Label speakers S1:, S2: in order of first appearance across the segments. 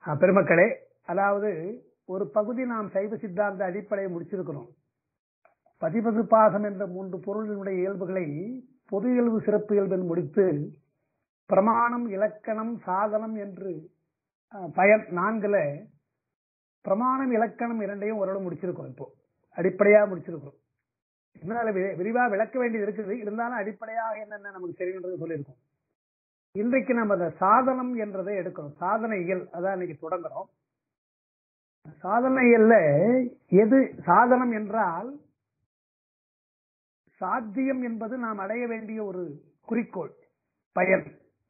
S1: அஹ், பெருமக்களே அதாவது ஒரு பகுதி நாம் சைவ சித்தாந்த அடிப்படையை முடிச்சிருக்கிறோம் பதிபது பாகம் என்ற மூன்று பொருளினுடைய இயல்புகளை பொது இயல்பு சிறப்பு இயல்பில் முடித்து பிரமாணம் இலக்கணம் சாதனம் என்று அஹ், பயன் நான்குல பிரமாணம் இலக்கணம் இரண்டையும் ஓரளவு முடிச்சிருக்கோம் இப்போ அடிப்படையா முடிச்சிருக்கிறோம் இதனால வி- விரிவா விளக்க வேண்டியது இருக்குது இருந்தாலும் அடிப்படையாக என்னென்ன நமக்கு தெரியுன்றது சொல்லியிருக்கோம் இன்றைக்கு நம்ம அந்த சாதனம் என்றதை எடுக்கிறோம் சாதன இயல் அதான் இன்னைக்கு தொடங்குறோம் சாதன இயல்ல எது சாதனம் என்றால் சாத்தியம் என்பது நாம் அடைய வேண்டிய ஒரு குறிக்கோள் பயன்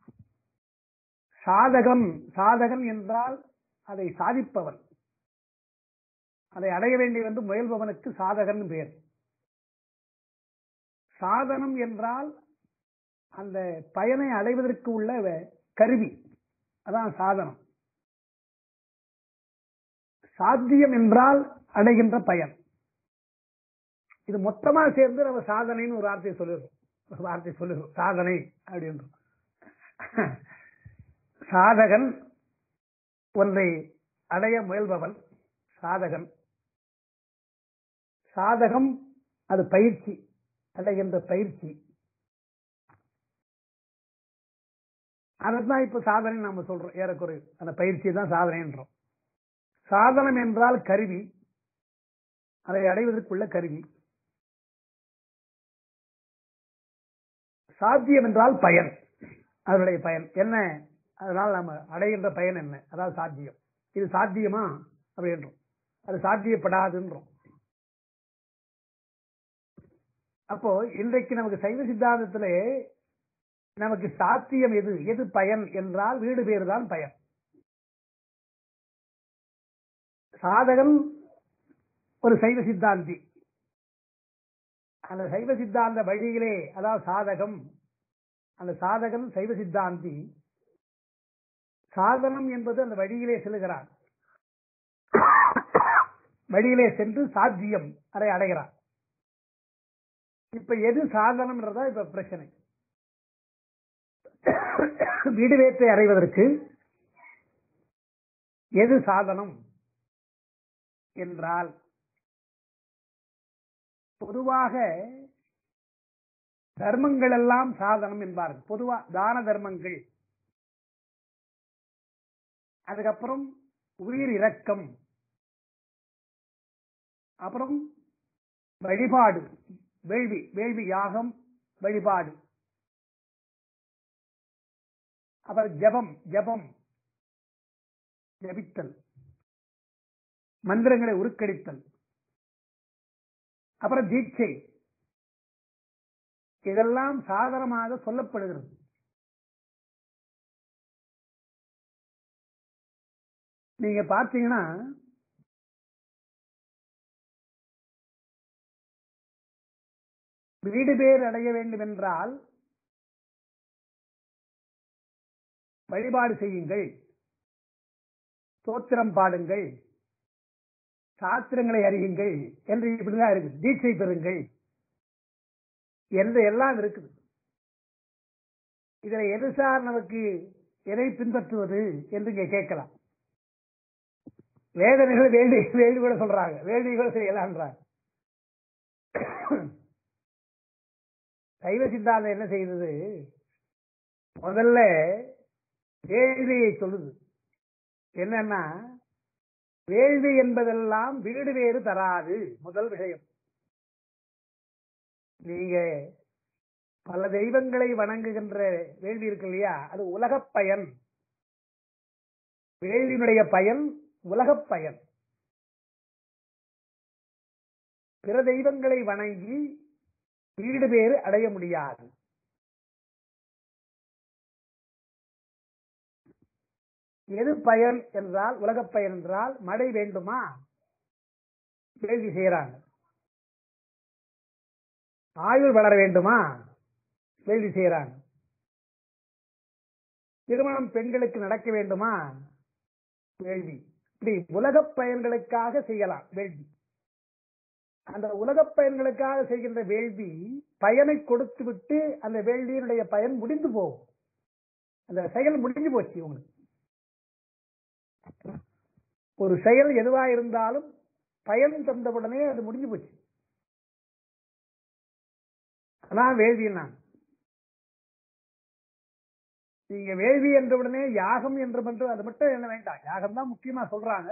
S1: சாதகம் சாதகன் என்றால் அதை சாதிப்பவன் அதை அடைய வேண்டிய வந்து முயல்பவனுக்கு சாதகன் பெயர் சாதனம் என்றால் அந்த பயனை அடைவதற்கு உள்ள வ- கருவி அதான் சாதனம் சாத்தியம் என்றால் அடைகின்ற பயன் இது மொத்தமா சேர்ந்து நம்ம சாதனைன்னு ஒரு வார்த்தையை சொல்லிடுறோம் ஒரு வார்த்தை சொல்லிடுறோம் சாதனை அப்படின்றோம் சாதகன் ஒன்றை அடைய முயல்பவன் சாதகன் சாதகம் அது பயிற்சி அடைகின்ற பயிற்சி அதைத்தான் இப்ப சாதனை நாம சொல்றோம் ஏறக்குறை அந்த பயிற்சி தான் சாதனைன்றோம் சாதனம் என்றால் கருவி அதை அடைவதற்குள்ள கருவி சாத்தியம் என்றால் பயன் அதனுடைய பயன் என்ன அதனால் நம்ம அடைகின்ற பயன் என்ன அதாவது சாத்தியம் இது சாத்தியமா அப்படின்றோம் அது சாத்தியப்படாதுன்றோம் அப்போ இன்றைக்கு நமக்கு சைவ சித்தாந்தத்திலே நமக்கு சாத்தியம் எது எது பயன் என்றால் வீடு பேர் தான் பயன் சாதகன் ஒரு சைவ சித்தாந்தி அந்த சைவ சித்தாந்த வழியிலே அதாவது சாதகம் அந்த சாதகன் சைவ சித்தாந்தி சாதனம் என்பது அந்த வழியிலே செல்லுகிறான் வழியிலே சென்று சாத்தியம் அதை அடைகிறான் இப்ப எது சாதனம்ன்றதா இப்ப பிரச்சனை வீடு வேற்றை அடைவதற்கு எது சாதனம் என்றால் பொதுவாக தர்மங்கள் எல்லாம் சாதனம் என்பார்கள் பொதுவா தான தர்மங்கள் அதுக்கப்புறம் உயிர் இரக்கம் அப்புறம் வழிபாடு வேள்வி வேள்வி யாகம் வழிபாடு அப்புறம் ஜபம் ஜபம் ஜபித்தல் மந்திரங்களை உருக்கடித்தல் அப்புறம் தீட்சை இதெல்லாம் சாதாரணமாக சொல்லப்படுகிறது நீங்க பார்த்தீங்கன்னா வீடு பேர் அடைய வேண்டும் என்றால் வழிபாடு செய்யுங்கள் தோத்திரம் பாடுங்கள் சாஸ்திரங்களை அறியுங்கள் என்று இப்படிதான் இருக்குது தீட்சை பெறுங்கள் என்று எல்லாம் இருக்குது இதுல எது சார் நமக்கு எதை பின்பற்றுவது என்று இங்க கேட்கலாம் வேதனைகள் வேள்வி வேள்வி கூட சொல்றாங்க வேள்வி கூட செய்யலான்றாங்க சைவ சித்தாந்தம் என்ன செய்தது முதல்ல வேள்வியை சொல்லுது என்னன்னா வேள்வி என்பதெல்லாம் வீடு வேறு தராது முதல் விஷயம் நீங்க பல தெய்வங்களை வணங்குகின்ற வேள்வி இருக்கு இல்லையா அது உலகப் பயன் வேள்வியினுடைய பயன் உலகப் பயன் பிற தெய்வங்களை வணங்கி வீடு பேறு அடைய முடியாது எது பயன் என்றால் உலகப் பயன் என்றால் மழை வேண்டுமா வேள்வி செய்யறாங்க ஆயுள் வளர வேண்டுமா வேள்வி செய்யறாங்க திருமணம் பெண்களுக்கு நடக்க வேண்டுமா வேள்வி இப்படி உலகப் பயன்களுக்காக செய்யலாம் வேள்வி அந்த உலகப் பயன்களுக்காக செய்கின்ற வேள்வி பயனை கொடுத்து விட்டு அந்த வேள்வியினுடைய பயன் முடிந்து போகும் அந்த செயல் முடிஞ்சு போச்சு உங்களுக்கு ஒரு செயல் எதுவா இருந்தாலும் பயன் தந்தவுடனே அது முடிஞ்சு போச்சு அதான் வேள்வி நான் நீங்க வேள்வி என்ற உடனே யாகம் என்று மட்டும் அது மட்டும் என்ன வேண்டாம் யாகம் தான் முக்கியமா சொல்றாங்க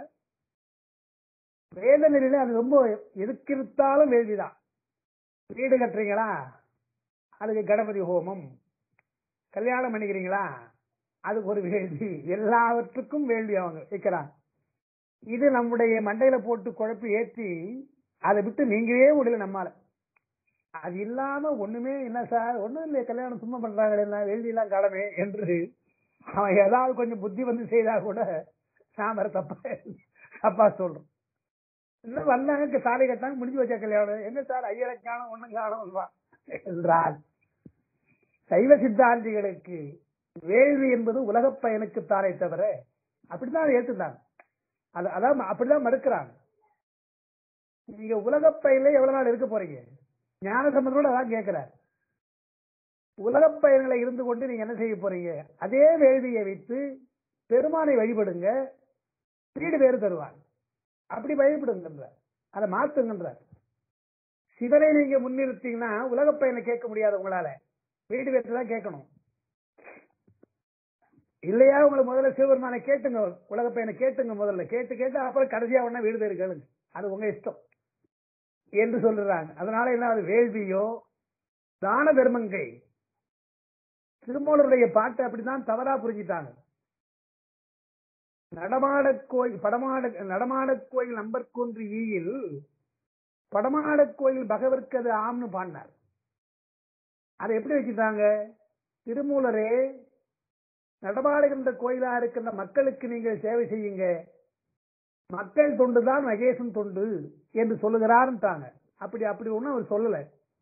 S1: வேத நிலையில அது ரொம்ப எதுக்கிருத்தாலும் வேள்விதான் வீடு கட்டுறீங்களா அதுக்கு கணபதி ஹோமம் கல்யாணம் பண்ணிக்கிறீங்களா அதுக்கு ஒரு வேள்வி எல்லாவற்றுக்கும் வேள்வி அவங்க வைக்கிறாங்க இது நம்முடைய மண்டையில போட்டு குழப்பி ஏற்றி அதை விட்டு நீங்கவே முடியல நம்மால அது இல்லாம ஒண்ணுமே என்ன சார் ஒண்ணும் இல்லையே கல்யாணம் சும்மா பண்றாங்களே என்ன வேள்வி எல்லாம் கடமை என்று அவன் ஏதாவது கொஞ்சம் புத்தி வந்து செய்தா கூட நாம தப்பா தப்பா சொல்றோம் இன்னும் வந்தாங்க சாலை கட்டாங்க முடிஞ்சு வச்ச கல்யாணம் என்ன சார் ஐயரை காணும் ஒண்ணும் காணும் என்றால் சைவ சித்தாந்திகளுக்கு வேள்வி என்பது உலகப் பயனுக்குத்தானே தவிர அப்படித்தான் அதை ஏத்துட்டாங்க அது அதான் அப்படிதான் மறுக்கிறாங்க நீங்க உலகப் பயன்ல எவ்வளவு நாள் இருக்க போறீங்க ஞான சம்பந்தோட அதான் கேட்கிறார் உலகப் பயன்களை இருந்து கொண்டு நீங்க என்ன செய்ய போறீங்க அதே வேள்வியை வைத்து பெருமானை வழிபடுங்க வீடு வேறு தருவாங்க அப்படி வழிபடுங்கன்ற அதை மாத்துங்கன்றார் சிவனை நீங்க முன்னிறுத்தீங்கன்னா உலகப் பயனை கேட்க முடியாது உங்களால வீடு வேறு தான் கேட்கணும் இல்லையா உங்களை முதல்ல சிவபெருமானை கேட்டுங்க உலக பையனை கேட்டுங்க முதல்ல கேட்டு கேட்டு அப்புறம் கடைசியா ஒண்ணா வீடு பேரு கேளுங்க அது உங்க இஷ்டம் என்று சொல்றாங்க அதனால என்ன அது வேள்வியோ தான தர்மங்கள் திருமூலருடைய பாட்டு அப்படிதான் தவறா புரிஞ்சிட்டாங்க நடமாட கோயில் படமாட நடமாட கோயில் நம்பர்கொன்று ஈயில் படமாட கோயில் பகவர்க்கது ஆம்னு பாடினார் அதை எப்படி வச்சுட்டாங்க திருமூலரே நடமாடுகின்ற கோயிலா இருக்கின்ற மக்களுக்கு நீங்கள் சேவை செய்யுங்க மக்கள் தொண்டு தான் மகேசன் தொண்டு என்று சொல்லுகிறார்ன்றாங்க அப்படி அப்படி ஒண்ணும் அவர் சொல்லல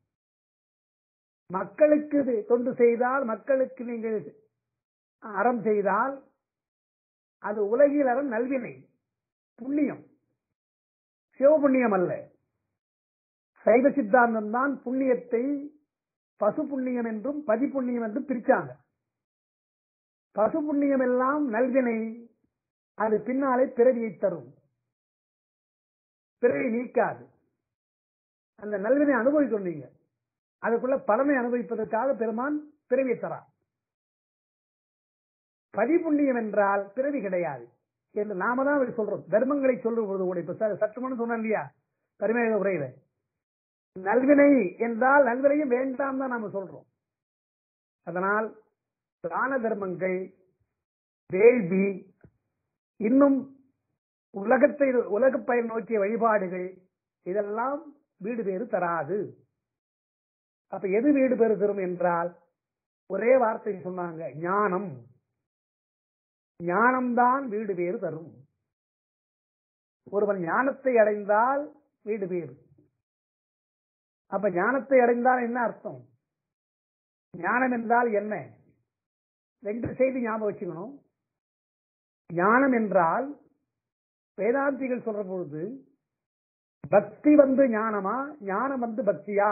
S1: மக்களுக்கு தொண்டு செய்தால் மக்களுக்கு நீங்கள் அறம் செய்தால் அது உலகில் அறம் நல்வினை புண்ணியம் சிவபுண்ணியம் அல்ல சைவ சித்தாந்தம் தான் புண்ணியத்தை பசு புண்ணியம் என்றும் பதி புண்ணியம் என்றும் பிரிச்சாங்க பசு புண்ணியம் எல்லாம் நல்வினை அது பின்னாலே பிறவியை தரும் பிறவி நீக்காது அந்த நல்வினை அனுபவிக்கணும் நீங்க அதுக்குள்ள பலனை அனுபவிப்பதற்காக பெருமான் பிறவியை தரான் பதிப்புண்ணியம் என்றால் பிறவி கிடையாது என்று நாம தான் அப்படி சொல்றோம் தர்மங்களை சொல்லும் பொழுது கூட இப்ப சற்று முன்னு சொன்னேன் இல்லையா பரிமேக உரையில நல்வினை என்றால் நல்வினையும் வேண்டாம் தான் நாம சொல்றோம் அதனால் தான தர்மங்கள் வேள்வி இன்னும் உலகத்தை உலக பயன் நோக்கிய வழிபாடுகள் இதெல்லாம் வீடு பேறு தராது அப்ப எது வீடு பேறு தரும் என்றால் ஒரே வார்த்தை சொன்னாங்க ஞானம் ஞானம்தான் வீடு பேறு தரும் ஒருவன் ஞானத்தை அடைந்தால் வீடு பேறு அப்ப ஞானத்தை அடைந்தால் என்ன அர்த்தம் ஞானம் என்றால் என்ன ரெண்டு செய்தி ஞாபகம் வச்சுக்கணும் ஞானம் என்றால் வேதாந்திகள் சொல்ற பொழுது பக்தி வந்து ஞானமா ஞானம் வந்து பக்தியா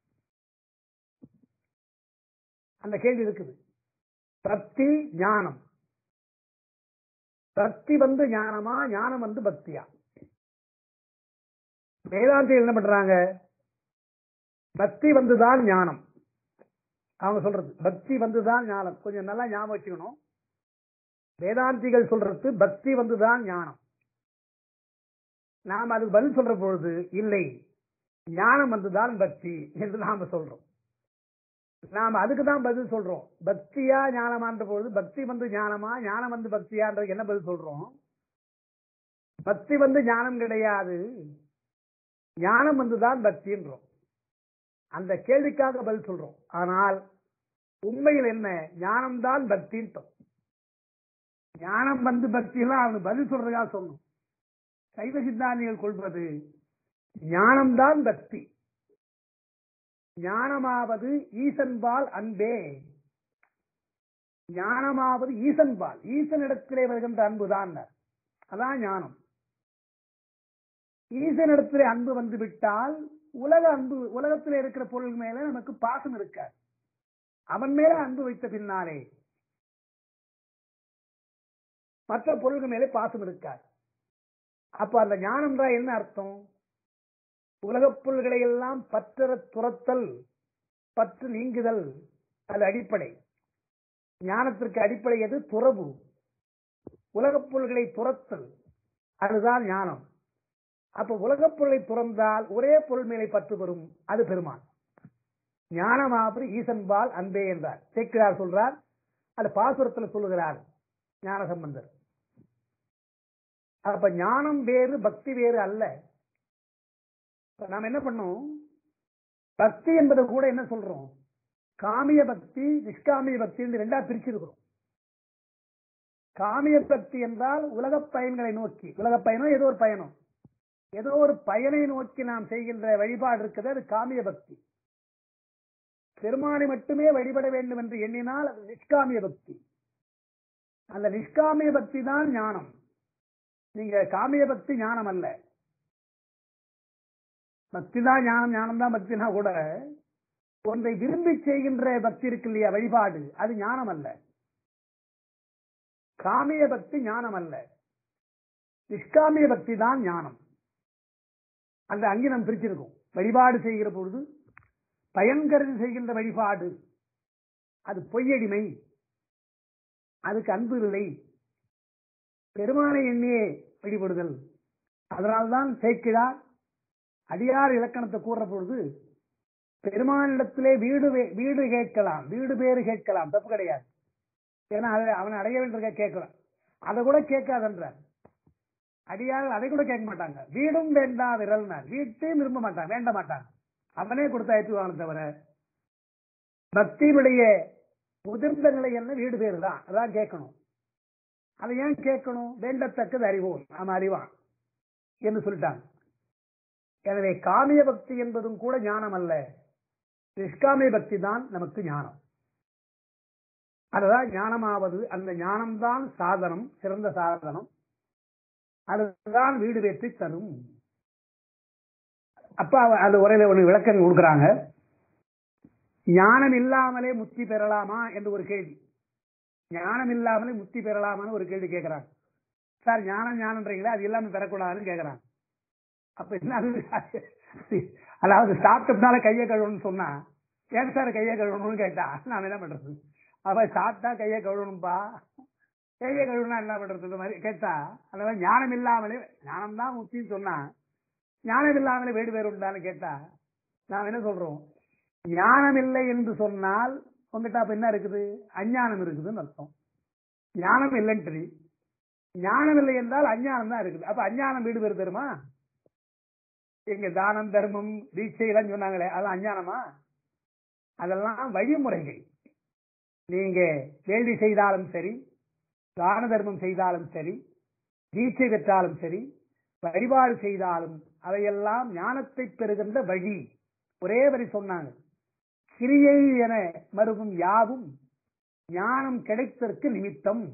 S1: அந்த கேள்வி இருக்குது பக்தி ஞானம் பக்தி வந்து ஞானமா ஞானம் வந்து பக்தியா வேதாந்திகள் என்ன பண்றாங்க பக்தி வந்துதான் ஞானம் அவங்க சொல்றது பக்தி வந்துதான் ஞானம் கொஞ்சம் நல்லா ஞாபகம் வச்சுக்கணும் வேதாந்திகள் சொல்றது பக்தி வந்துதான் ஞானம் நாம் அதுக்கு பதில் சொல்ற பொழுது இல்லை ஞானம் வந்துதான் பக்தி என்று நாம சொல்றோம் நாம அதுக்கு தான் பதில் சொல்றோம் பக்தியா ஞானமான்ற பொழுது பக்தி வந்து ஞானமா ஞானம் வந்து பக்தியான்றது என்ன பதில் சொல்றோம் பக்தி வந்து ஞானம் கிடையாது ஞானம் வந்துதான் பக்தின்றோம் அந்த கேள்விக்காக பதில் சொல்றோம் ஆனால் உண்மையில் என்ன ஞானம்தான் பக்தின்றோம் ஞானம் வந்து பக்தி எல்லாம் அவனுக்கு பதில் சொல்றதுக்காக சொல்லணும் சைவ சித்தாந்திகள் கொள்வது ஞானம்தான் பக்தி ஞானமாவது ஈசன்பால் அன்பே ஞானமாவது ஈசன்பால் ஈசனிடத்திலே வருகின்ற அன்புதான் அதான் ஞானம் ஈசனிடத்திலே அன்பு வந்து விட்டால் உலக அன்பு உலகத்தில் இருக்கிற பொருள் மேல நமக்கு பாசம் இருக்காது அவன் மேல அன்பு வைத்த பின்னாலே மற்ற பொருள்கள் மேலே பாசம் இருக்காது அப்ப அந்த ஞானம் தான் என்ன அர்த்தம் உலகப் பொருள்களை எல்லாம் பற்றற துரத்தல் பற்று நீங்குதல் அது அடிப்படை ஞானத்திற்கு அடிப்படை எது துறவு உலகப் பொருள்களை துரத்தல் அதுதான் ஞானம் அப்ப உலகப் பொருளை துறந்தால் ஒரே பொருள் மேலே பற்று வரும் அது பெருமான் ஞானமாபு ஈசன்பால் அன்பே என்றார் சேக்கிரார் சொல்றார் அது பாசுரத்தில் சொல்லுகிறார் ஞான சம்பந்தர் அப்ப ஞானம் வேறு பக்தி வேறு அல்ல இப்ப நாம் என்ன பண்ணோம் பக்தி என்பது கூட என்ன சொல்றோம் காமிய பக்தி நிஷ்காமிய பக்தி ரெண்டா பிரிச்சிருக்கிறோம் காமிய பக்தி என்றால் உலக பயன்களை நோக்கி உலக பயணம் ஏதோ ஒரு பயணம் ஏதோ ஒரு பயனை நோக்கி நாம் செய்கின்ற வழிபாடு இருக்குது அது காமிய பக்தி பெருமானை மட்டுமே வழிபட வேண்டும் என்று எண்ணினால் அது நிஷ்காமிய பக்தி அந்த நிஷ்காமிய பக்தி தான் ஞானம் நீங்க காமிய பக்தி ஞானம் அல்ல பக்தி தான் ஞானம் ஞானம் தான் பக்தினா கூட ஒன்றை விரும்பி செய்கின்ற பக்தி இருக்கு இல்லையா வழிபாடு அது ஞானம் அல்ல காமிய பக்தி ஞானம் அல்ல நிஷ்காமிய பக்தி தான் ஞானம் அந்த அங்கினம் பிரிச்சிருக்கும் வழிபாடு செய்கிற பொழுது பயன் கருதி செய்கின்ற வழிபாடு அது பொய்யடிமை அதுக்கு அன்பு இல்லை பெருமானை எண்ணியே வழிபடுதல் அதனால்தான் சேக்கிழார் அடியார் இலக்கணத்தை கூறுற பொழுது பெருமானிடத்திலே வீடு வே- வீடு கேட்கலாம் வீடு பேரு கேட்கலாம் தப்பு கிடையாது ஏன்னா அதை அவன் அடைய வேண்டிய கேட்கலாம் அதை கூட கேட்காதன்றார் அடியார் அதை கூட கேட்க மாட்டாங்க வீடும் வேண்டா விரல்னார் வீட்டையும் விரும்ப மாட்டாங்க வேண்ட மாட்டாங்க அவனே கொடுத்தா ஏற்றுவாங்க தவிர பக்தியுடைய முதிர்ந்த நிலை என்ன வீடு பேரு தான் அதான் கேட்கணும் அதை ஏன் கேட்கணும் வேண்டத்தக்கது அறிவோம் நாம அறிவான் என்று சொல்லிட்டாங்க எனவே காமிய பக்தி என்பதும் கூட ஞானம் அல்ல நிஷ்காமிய பக்தி தான் நமக்கு ஞானம் அதுதான் ஞானமாவது அந்த ஞானம்தான் சாதனம் சிறந்த சாதனம் அதுதான் வீடு வெற்றி தரும் அப்ப அவ- அது உரையில ஒரு விளக்கம் கொடுக்குறாங்க ஞானம் இல்லாமலே முக்தி பெறலாமா என்று ஒரு கேள்வி ஞானம் இல்லாமலே முக்தி பெறலாமான்னு ஒரு கேள்வி கேட்கிறாங்க சார் ஞானம் ஞானம்ன்றீங்களே அது இல்லாம பெறக்கூடாதுன்னு கேட்கறாங்க அப்ப என்ன அது? அதாவது சாப்பிட்டதுனால கையை கழுவணும்னு சொன்னா ஏன் சார் கையை கழுவணும்னு கேட்டா நான் என்ன பண்றது அவ சாப்பிட்டா கையை கழுவணும்பா கையை கழுவுனா என்ன பண்றது இந்த மாதிரி கேட்டா அந்த மாதிரி ஞானம் இல்லாமலே ஞானம் தான் முக்கியம் சொன்னா ஞானம் இல்லாமலே வேடு வேறு உண்டான்னு கேட்டா நாம் என்ன சொல்றோம் ஞானம் இல்லை என்று சொன்னால் உங்ககிட்ட அப்ப என்ன இருக்குது அஞ்ஞானம் இருக்குதுன்னு அர்த்தம் ஞானம் இல்லைன்னு ஞானம் இல்லை என்றால் அஞ்ஞானம் தான் இருக்குது அப்ப அஞ்ஞானம் வீடு பேர் தருமா எங்க தானம் தர்மம் தீட்சை எல்லாம் சொன்னாங்களே அதெல்லாம் அஞ்ஞானமா அதெல்லாம் வழிமுறைகள் நீங்க வேள்வி செய்தாலும் சரி தான தர்மம் செய்தாலும் சரி தீட்சை பெற்றாலும் சரி வழிபாடு செய்தாலும் அவையெல்லாம் ஞானத்தை பெறுகின்ற வழி ஒரே வரி சொன்னாங்க கிரியை என மருவும் யாவும் ஞானம் கிடைத்ததற்கு நிமித்தம்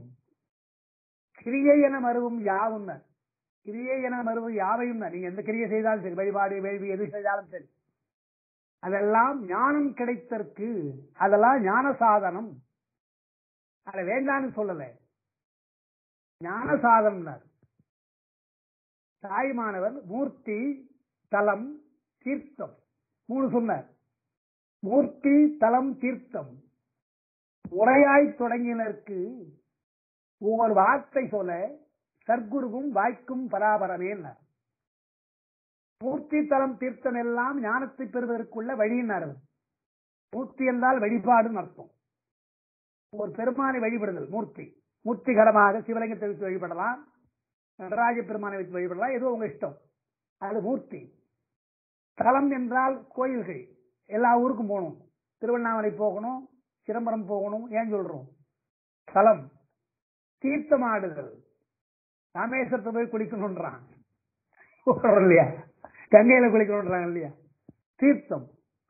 S1: கிரியை என மருவும் யாவும் கிரியை என மருவும் யாவையும் தான். நீங்க எந்த கிரியை செய்தாலும் சரி வழிபாடு வேள்வி எது செய்தாலும் சரி அதெல்லாம் ஞானம் கிடைத்தற்கு அதெல்லாம் ஞான சாதனம் அதை வேண்டான்னு சொல்லல ஞான சாதனம் தாய்மானவர் மூர்த்தி தலம் தீர்த்தம் மூணு சொன்னார் மூர்த்தி தலம் தீர்த்தம் முறையாய் தொடங்கினருக்கு ஒவ்வொரு வார்த்தை சொல்ல சர்க்குருவும் வாய்க்கும் பராபரமேன்னார் மூர்த்தி தலம் தீர்த்தம் எல்லாம் ஞானத்தை பெறுவதற்குள்ள வழியினார் அவர். மூர்த்தி என்றால் வழிபாடுன்னு அர்த்தம் ஒரு பெருமானை வழிபடுதல் மூர்த்தி மூர்த்திகரமாக சிவலிங்கத்தை வைத்து வழிபடலாம் நடராஜ பெருமானை வைத்து வழிபடலாம் ஏதோ உங்க இஷ்டம் அது மூர்த்தி தலம் என்றால் கோயில்கள் எல்லா ஊருக்கும் போகணும் திருவண்ணாமலை போகணும் சிதம்பரம் போகணும் ஏன் சொல்றோம் தலம் தீர்த்தமாடுதல் ராமேஸ்வரத்தை போய் குளிக்கணும்ன்றான் சொல்றோம் இல்லையா கங்கையில குளிக்கணும்ன்றாங்க இல்லையா தீர்த்தம்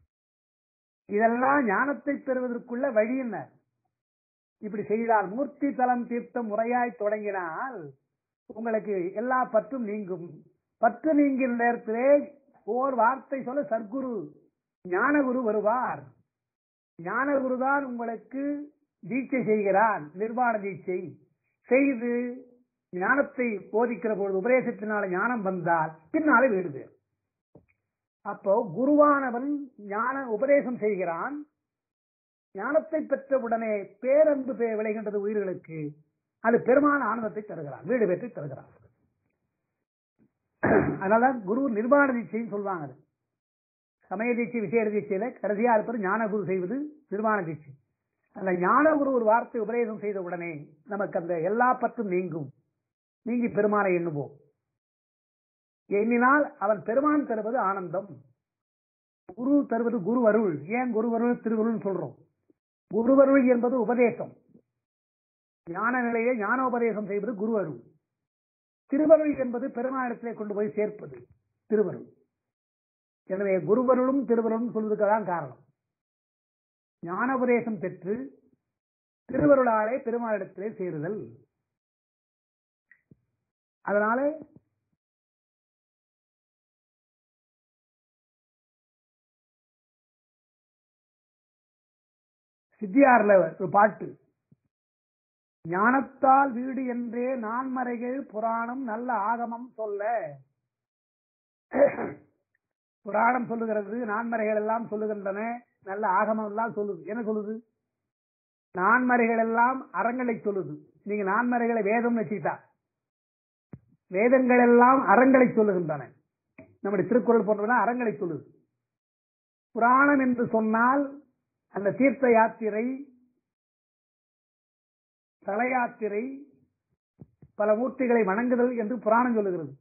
S1: இதெல்லாம் ஞானத்தை பெறுவதற்குள்ள வழி என்ன இப்படி செய்தால் மூர்த்தி தலம் தீர்த்தம் முறையாய் தொடங்கினால் உங்களுக்கு எல்லா பற்றும் நீங்கும் பற்று நீங்கிற நேரத்திலே ஓர் வார்த்தை சொல்ல சர்க்குரு ஞானகுரு வருவார் ஞானகுரு தான் உங்களுக்கு தீட்சை செய்கிறார் நிர்வாண தீட்சை செய்து ஞானத்தை போதிக்கிற பொழுது உபதேசத்தினால ஞானம் வந்தால் பின்னாலே வீடு பேர் அப்போ குருவானவன் ஞான உபதேசம் செய்கிறான் ஞானத்தை பெற்ற உடனே பேரன்பு பே- விளைகின்றது உயிர்களுக்கு அது பெருமான ஆனந்தத்தை தருகிறான் வீடு பெற்று தருகிறான் அதனால குரு நிர்வாண தீட்சைன்னு சொல்லுவாங்க அது. சமய தீட்சை விசேட தீட்சையில கடைசியா இருப்பது ஞான குரு செய்வது நிர்வாண தீட்சை அந்த ஞான குரு ஒரு வார்த்தை உபதேசம் செய்த உடனே நமக்கு அந்த எல்லா பற்றும் நீங்கும் நீங்கி பெருமானை எண்ணுவோம் எண்ணினால் அவன் பெருமான் தருவது ஆனந்தம் குரு தருவது குரு அருள் ஏன் குரு அருள் திருவருள் சொல்றோம் குரு அருள் என்பது உபதேசம் ஞான நிலையை ஞானோபதேசம் செய்வது குரு அருள் திருவருள் என்பது பெருமானிடத்திலே கொண்டு போய் சேர்ப்பது திருவருள் எனவே குருவருளும் திருவருளும் சொல்வதற்கு தான் காரணம் ஞானோபதேசம் பெற்று திருவருளாலே பெருமானிடத்திலே சேருதல் அதனால சித்தியார்ல ஒரு பாட்டு ஞானத்தால் வீடு என்றே நான்மறைகள் புராணம் நல்ல ஆகமம் சொல்ல புராணம் சொல்லுகிறது நான்மறைகள் எல்லாம் சொல்லுகின்றன நல்ல ஆகமம் எல்லாம் சொல்லுது என்ன சொல்லுது நான்மறைகள் எல்லாம் அறங்களை சொல்லுது நீங்க நான்மறைகளை வேதம் வச்சுக்கிட்டா வேதங்கள் எல்லாம் அறங்களை சொல்லுகின்றன நம்முடைய திருக்குறள் போன்றதெல்லாம் அறங்களை சொல்லுது புராணம் என்று சொன்னால் அந்த தீர்த்த யாத்திரை தல யாத்திரை பல மூர்த்திகளை வணங்குதல் என்று புராணம் சொல்லுகிறது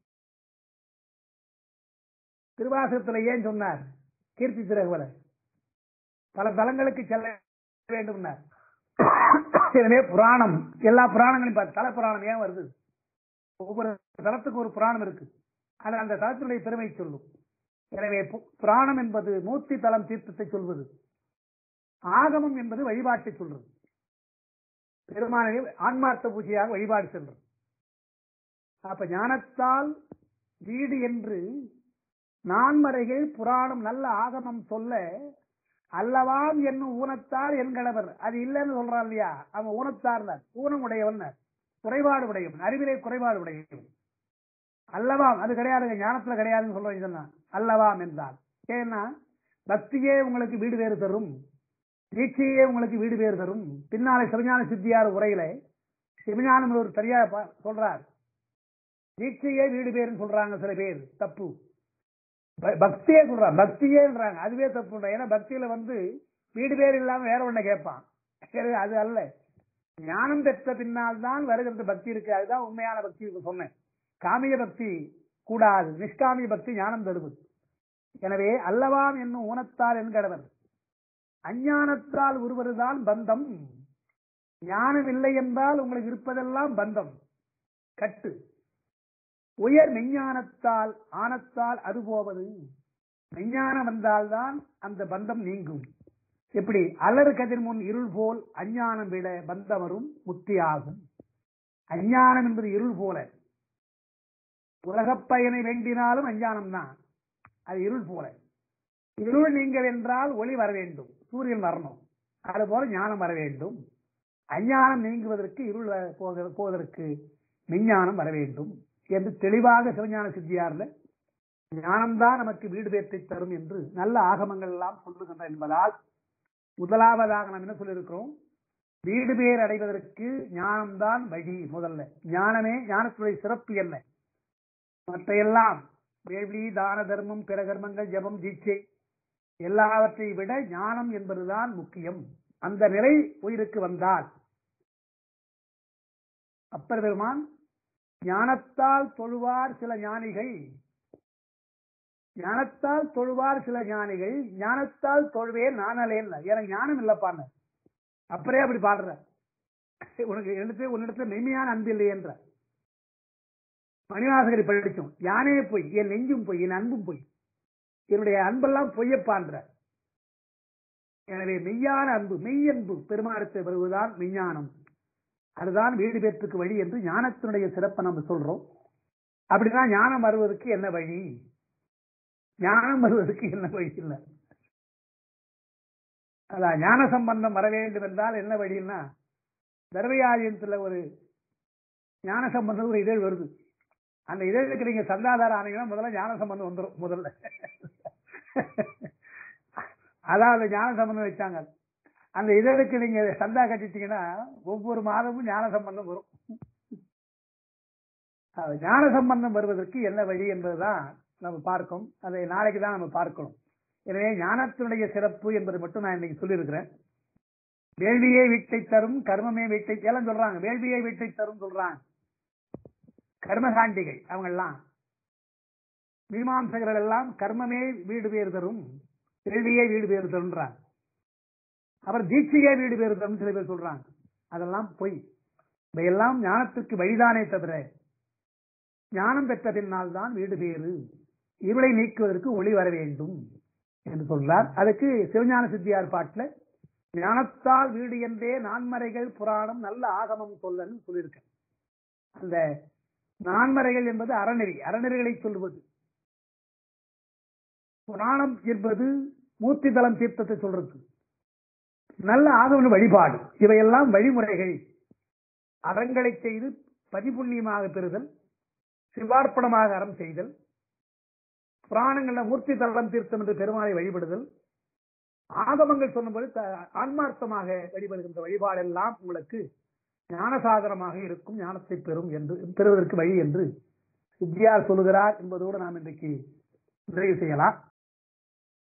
S1: திருவாசகத்தில் ஏன் சொன்னார் கீர்த்தி திரகுவல பல தலங்களுக்கு செல்ல வேண்டும் எனவே புராணம் எல்லா புராணங்களையும் பார்த்து தல புராணம் ஏன் வருது ஒவ்வொரு தலத்துக்கு ஒரு புராணம் இருக்கு அது அந்த தலத்தினுடைய பெருமை சொல்லும் எனவே பு- புராணம் என்பது மூர்த்தி தலம் தீர்த்தத்தை சொல்வது ஆகமம் என்பது வழிபாட்டை சொல்றது பெருமானை ஆன்மார்த்த பூஜையாக வழிபாடு செல்றது அப்ப ஞானத்தால் வீடு என்று நான்மறைகள் புராணம் நல்ல ஆகமம் சொல்ல அல்லவாம் என்னும் ஊனத்தார் என்கிறவர் அது இல்லைன்னு சொல்றான் இல்லையா அவன் ஊனத்தார் ஊனம் உடையவன் குறைபாடு உடையவன் அறிவிலே குறைபாடு உடையவன் அல்லவாம் அது கிடையாதுங்க ஞானத்துல கிடையாதுன்னு சொல்றேன் இதெல்லாம் அல்லவாம் என்றால் ஏன்னா பக்தியே உங்களுக்கு வீடு வேறு தரும் தீட்சையே உங்களுக்கு வீடு பேர் தரும் பின்னாலே சிவஞான சித்தியார் உரையில சிவஞானம் ஒரு சரியா பா- சொல்றார் தீட்சையே வீடு பேருன்னு சொல்றாங்க சில பேர் தப்பு ப- பக்தியே சொல்றாங்க பக்தியேன்றாங்க அதுவே தப்பு ஏன்னா பக்தியில வந்து வீடு பேர் இல்லாம வேற ஒண்ணு கேட்பான் சரி, அது அல்ல ஞானம் பெற்ற பின்னால் தான் வருகின்ற பக்தி இருக்கு அதுதான் உண்மையான பக்தி இப்ப சொன்னேன் காமிய பக்தி கூடாது நிஷ்காமிய பக்தி ஞானம் தருவது எனவே அல்லவாம் என்னும் ஊனத்தால் என்கிறவர் அஞ்ஞானத்தால் ஒருவருதான் பந்தம் ஞானம் இல்லை என்றால் உங்களுக்கு இருப்பதெல்லாம் பந்தம் கட்டு உயர் மெஞ்ஞானத்தால் ஆனத்தால் அது போவது மெஞ்ஞானம் வந்தால்தான் அந்த பந்தம் நீங்கும் எப்படி அலறு கதிர் முன் இருள் போல் அஞ்ஞானம் விட பந்தம் வரும் முத்தியாகும் அஞ்ஞானம் என்பது இருள் போல உலகப் பயனை வேண்டினாலும் அஞ்ஞானம் தான் அது இருள் போல இருள் நீங்கள் என்றால் ஒளி வர வேண்டும் சூரியன் வரணும் அதுபோல ஞானம் வர வேண்டும் அஞ்ஞானம் நீங்குவதற்கு இருள் வ- போக- போவதற்கு விஞ்ஞானம் வர வேண்டும் என்று தெளிவாக சிவஞான சித்தியார்ல ஞானம்தான் நமக்கு வீடு பேற்றை தரும் என்று நல்ல ஆகமங்கள் எல்லாம் சொல்லுகின்றன என்பதால் முதலாவதாக நாம் என்ன சொல்லியிருக்கிறோம் வீடு பேர் அடைவதற்கு ஞானம்தான் வழி முதல்ல ஞானமே ஞானத்துடைய சிறப்பு என்ன மற்றையெல்லாம் வேள்வி தான தர்மம் பிற கர்மங்கள் ஜபம் தீட்சை எல்லாவற்றை விட ஞானம் என்பதுதான் முக்கியம் அந்த நிலை உயிருக்கு வந்தால் அப்பர் பெருமான் ஞானத்தால் தொழுவார் சில ஞானிகள் ஞானத்தால் தொழுவார் சில ஞானிகள் ஞானத்தால் தொழுவேன் நானலேன் எனக்கு ஞானம் இல்லப்பான்னு அப்புறே அப்படி பாடுற உனக்கு எடுத்து உன்னிடத்துல மெய்மையான அன்பு இல்லை என்ற மணிவாசகரை படிச்சோம் யானே பொய் என் நெஞ்சும் பொய் என் அன்பும் பொய் என்னுடைய அன்பெல்லாம் பொய்யப்பான்ற எனவே மெய்யான அன்பு மெய் அன்பு பெருமானத்தை வருவதுதான் மெய்ஞானம் அதுதான் வீடு பேற்றுக்கு வழி என்று ஞானத்தினுடைய சிறப்பை நம்ம சொல்றோம் அப்படின்னா ஞானம் வருவதற்கு என்ன வழி ஞானம் வருவதற்கு என்ன வழி இல்லை அதான் ஞான சம்பந்தம் வர வேண்டும் என்றால் என்ன வழின்னா தர்மயாரியத்துல ஒரு ஞான சம்பந்தம் ஒரு இதழ் வருது அந்த இதழுக்கு நீங்க சந்தாதாரம் ஆனீங்கன்னா முதல்ல ஞான சம்பந்தம் வந்துடும் முதல்ல அதாவது ஞான சம்பந்தம் வச்சாங்க அந்த இதழுக்கு நீங்க சந்தா கட்டிட்டீங்கன்னா ஒவ்வொரு மாதமும் ஞான சம்பந்தம் வரும் அது ஞான சம்பந்தம் வருவதற்கு என்ன வழி என்பதுதான் நம்ம பார்க்கும் அதை நாளைக்கு தான் நம்ம பார்க்கணும் எனவே ஞானத்தினுடைய சிறப்பு என்பதை மட்டும் நான் இன்னைக்கு சொல்லியிருக்கிறேன் வேள்வியை வீட்டை தரும் கர்மமே வீட்டை எல்லாம் சொல்றாங்க வேள்வியை வீட்டை தரும் சொல்றாங்க கர்மகாண்டிகை அவங்க எல்லாம் மீமாம்சகர்கள் எல்லாம் கர்மமே வீடு பேர் தரும் வேள்வியே வீடு பேர் தரும்ன்றாங்க அப்புறம் தீட்சையே வீடு பேர் தரும் சில பேர் சொல்றாங்க அதெல்லாம் பொய் இவையெல்லாம் ஞானத்துக்கு வழிதானே தவிர ஞானம் பெற்ற பின்னால் தான் வீடு பேறு இருளை நீக்குவதற்கு ஒளி வர வேண்டும் என்று சொல்றார் அதுக்கு சிவஞான சித்தியார் பாட்டுல ஞானத்தால் வீடு என்றே நான்மறைகள் புராணம் நல்ல ஆகமம் சொல்லன்னு சொல்லியிருக்கேன் அந்த நான்மறைகள் என்பது அறநெறி அறநெறிகளை சொல்லுவது புராணம் என்பது மூர்த்தி தலம் தீர்த்தத்தை சொல்றது நல்ல ஆகம வழிபாடு இவையெல்லாம் வழிமுறைகள் அறங்களை செய்து பதிபுண்ணியமாக பெறுதல் சிவார்ப்பணமாக அறம் செய்தல் புராணங்கள்ல மூர்த்தி தலம் தீர்த்தம் என்று பெருமாளை வழிபடுதல் ஆகமங்கள் சொல்லும்போது த- ஆன்மார்த்தமாக வழிபடுகின்ற வழிபாடெல்லாம் உங்களுக்கு ஞானசாகரமாக இருக்கும் ஞானத்தை பெறும் என்று பெறுவதற்கு வழி என்று சித்தியார் சொல்லுகிறார் என்பதோடு நாம் இன்றைக்கு நிறைவு செய்யலாம்